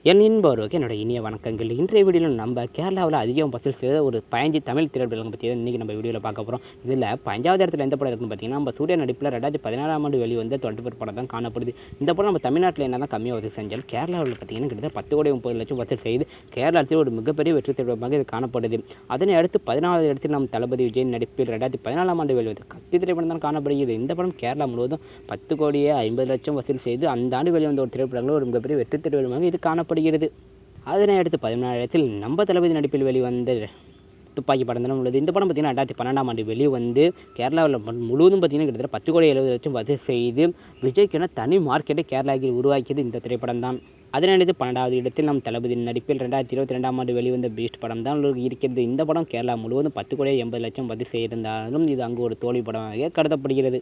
என் இன்பவருக்கு என்னோட இனிய வணக்கங்கள் இன்றைய வீடியோவில் நம்ம கேரளாவில் அதிகம் வசூல் செய்த ஒரு பதினஞ்சு தமிழ் திரைப்படங்கள் பற்றி தான் இன்றைக்கி நம்ம வீடியோவில் பார்க்க போகிறோம் இதில் பஞ்சாவது இடத்துல எந்த படம் இருக்குன்னு பார்த்தீங்கன்னா நம்ம சூர்யா நடிப்பில் ரெண்டாயிரத்தி பதினாறாம் ஆண்டு வெளிவந்த டுவெண்ட்டி ஃபோர் படம் தான் காணப்படுது இந்த படம் நம்ம தமிழ்நாட்டில் என்ன தான் கம்மியாக வசூல் செஞ்சாலும் கேரளாவில் பார்த்தீங்கன்னா கிட்டத்தட்ட பத்து கோடி முப்பது லட்சம் வசூல் செய்து கேரளத்தில் ஒரு மிகப்பெரிய வெற்றி திரைப்படமாக இது காணப்படுது அதனை அடுத்து பதினாலாவது இடத்தில் நம்ம தளபதி விஜய் நடிப்பில் ரெண்டாயிரத்தி பதினாலாம் ஆண்டு வெளிவந்த கத்தி திரைப்படம் தான் காணப்படுகிறது இந்த படம் கேரளா முழுவதும் பத்து கோடியே ஐம்பது லட்சம் வசூல் செய்து அந்த ஆண்டு வெளிவந்த ஒரு திரைப்படங்கள் ஒரு மிகப்பெரிய வெற்றி திரைப்படமாக இது காணப்படுகிறது அதனை அடுத்து பதினாறு இடத்தில் நம்ம தளபதி நடிப்பில் வெளிவந்த துப்பாக்கி படம் தானே உள்ளது இந்த படம் பார்த்தீங்கன்னா ரெண்டாயிரத்தி பன்னெண்டாம் ஆண்டு வெளியே வந்து கேரளாவில் முழுவதும் பார்த்தீங்கன்னா கிட்டத்தட்ட பத்து கோடி எழுபது லட்சம் வசூல் செய்து விஜய்க்கென தனி மார்க்கெட்டை கேரளாவில் உருவாக்கியது இந்த திரைப்படம் தான் அதனடுத்து பன்னெண்டாவது இடத்தில் நம் தளபதி நடிப்பில் ரெண்டாயிரத்தி இருபத்தி ரெண்டாம் ஆண்டு வெளிவந்த பீஸ்ட் படம் தான் இருக்கிறது இந்த படம் கேரளா முழுவதும் பத்து கோடி எண்பது லட்சம் வசூல் செய்திருந்தாலும் இது அங்கு ஒரு தோல்வி படமாக கருதப்படுகிறது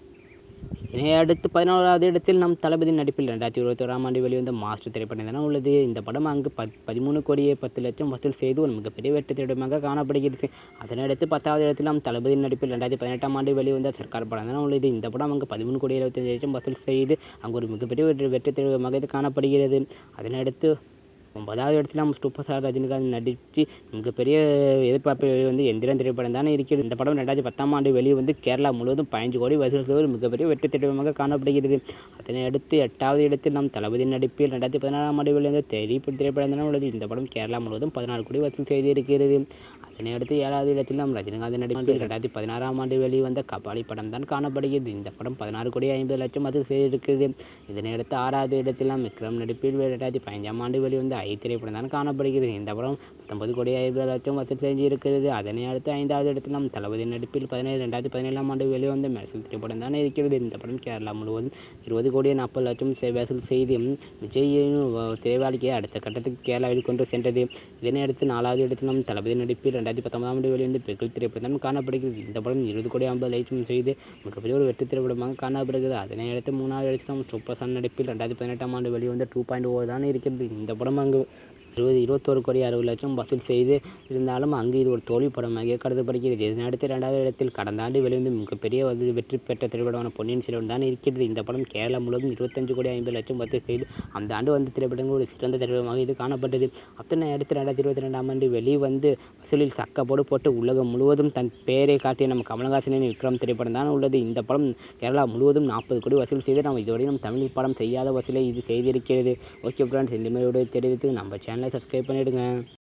இதனை அடுத்து பதினோராவது இடத்தில் நம் தளபதி நடிப்பில் ரெண்டாயிரத்தி இருபத்தி ஓராம் ஆண்டு வெளிவந்த மாஸ்டர் திரைப்படம் தானே உள்ளது இந்த படம் அங்கு பத் பதிமூணு கோடியே பத்து லட்சம் வசூல் செய்து ஒரு மிகப்பெரிய வெற்றி திரைப்படமாக காணப்படுகிறது அதனடுத்து பத்தாவது இடத்தில் நம் தளபதி நடிப்பில் ரெண்டாயிரத்தி பதினெட்டாம் ஆண்டு வெளிவந்த சர்க்கார் படம் தானே உள்ளது இந்த படம் அங்கு பதிமூணு கோடி இருபத்தஞ்சு லட்சம் வசூல் செய்து அங்கு ஒரு மிகப்பெரிய வெற்றி வெற்றி திரைப்படமாக இது காணப்படுகிறது அதனடுத்து ஒன்பதாவது இடத்துல நம்ம சூப்பர் ஸ்டார் ரஜினிகாந்த் நடித்து மிகப்பெரிய எதிர்பார்ப்பு வந்து எந்திரன் திரைப்படம் தானே இருக்கிறது இந்த படம் ரெண்டாயிரத்தி பத்தாம் ஆண்டு வெளியே வந்து கேரளா முழுவதும் பதினஞ்சு கோடி வசூல் செய்து ஒரு மிகப்பெரிய வெற்றி திரைப்படமாக காணப்படுகிறது அதனை அடுத்து எட்டாவது இடத்தில் நம் தளபதி நடிப்பில் ரெண்டாயிரத்தி பதினாறாம் ஆண்டு வெளிவந்த தெரி திரைப்படம் தானே உள்ளது இந்த படம் கேரளா முழுவதும் பதினாறு கோடி வசூல் செய்திருக்கிறது அதனை அடுத்து ஏழாவது இடத்தில் நம் ரஜினிகாந்த் நடிப்பில் ரெண்டாயிரத்தி பதினாறாம் ஆண்டு வெளிவந்த கபாலி படம் தான் காணப்படுகிறது இந்த படம் பதினாறு கோடி ஐம்பது லட்சம் வசூல் செய்திருக்கிறது இதனை அடுத்து ஆறாவது இடத்தில் நாம் விக்ரம் நடிப்பில் ரெண்டாயிரத்தி பதினஞ்சாம் ஆண்டு வெளிவந்த ஐ திரைப்படம் தான் காணப்படுகிறது இந்த படம் பத்தொன்பது கோடி ஐம்பது லட்சம் வசூல் செஞ்சிருக்கிறது அதனை அடுத்து ஐந்தாவது இடத்தில் நம் தளபதி நடிப்பில் பதினேழு ரெண்டாயிரத்தி பதினேழாம் ஆண்டு வெளிவந்த மெர்சல் திரைப்படம் தான் இருக்கிறது இந்த படம் கேரளா முழுவதும் இருபது கோடி நாற்பது லட்சம் வசூல் செய்து விஜயின் திரைவாளிக்கை அடுத்த கட்டத்துக்கு கேரளாவில் கொண்டு சென்றது இதனை அடுத்து நாலாவது இடத்தில் நம் தளபதி நடிப்பில் ரெண்டாயிரத்தி பத்தொன்பதாம் ஆண்டு வெளிவந்த பெகுல் திரைப்படம் தான் காணப்படுகிறது இந்த படம் இருபது கோடி ஐம்பது லட்சம் செய்து மிகப்பெரிய ஒரு வெற்றி திரைப்படமாக காணப்படுகிறது அதனை அடுத்து மூணாவது இடத்தில் நம் சூப்பர் சன் நடிப்பில் ரெண்டாயிரத்தி பதினெட்டாம் ஆண்டு வெளிவந்த டூ பாயிண்ட் ஓ தான் இருக்கிறது இந்த படம் அங்கு இருபது இருபத்தோரு கோடி அறுபது லட்சம் வசூல் செய்து இருந்தாலும் அங்கு இது ஒரு தோல்வி படமாக கருதப்படுகிறது இதனை அடுத்து இரண்டாவது இடத்தில் கடந்த ஆண்டு வெளிவந்து மிகப்பெரிய வந்து வெற்றி பெற்ற திரைப்படமான பொன்னியின் செல்வன் தான் இருக்கிறது இந்த படம் கேரளா முழுவதும் இருபத்தஞ்சு கோடி ஐம்பது லட்சம் வசூல் செய்து அந்த ஆண்டு வந்த திரைப்படங்கள் ஒரு சிறந்த திரைப்படமாக இது காணப்பட்டது அத்தனை அடுத்து ரெண்டாயிரத்தி இருபத்தி ரெண்டாம் ஆண்டு வெளிவந்து வசூலில் சக்கப்போடு போட்டு உலகம் முழுவதும் தன் பெயரை காட்டிய நம்ம கமலஹாசனின் விக்ரம் திரைப்படம் தான் உள்ளது இந்த படம் கேரளா முழுவதும் நாற்பது கோடி வசூல் செய்து நம்ம இதுவரை நம்ம தமிழ் படம் செய்யாத வசூலை இது செய்திருக்கிறது ஓகே ஃப்ரெண்ட்ஸ் இந்த மாதிரி தெரிவித்து நம்ம சேனலை சப்ஸ்கிரைப் பண்ணிவிடுங்க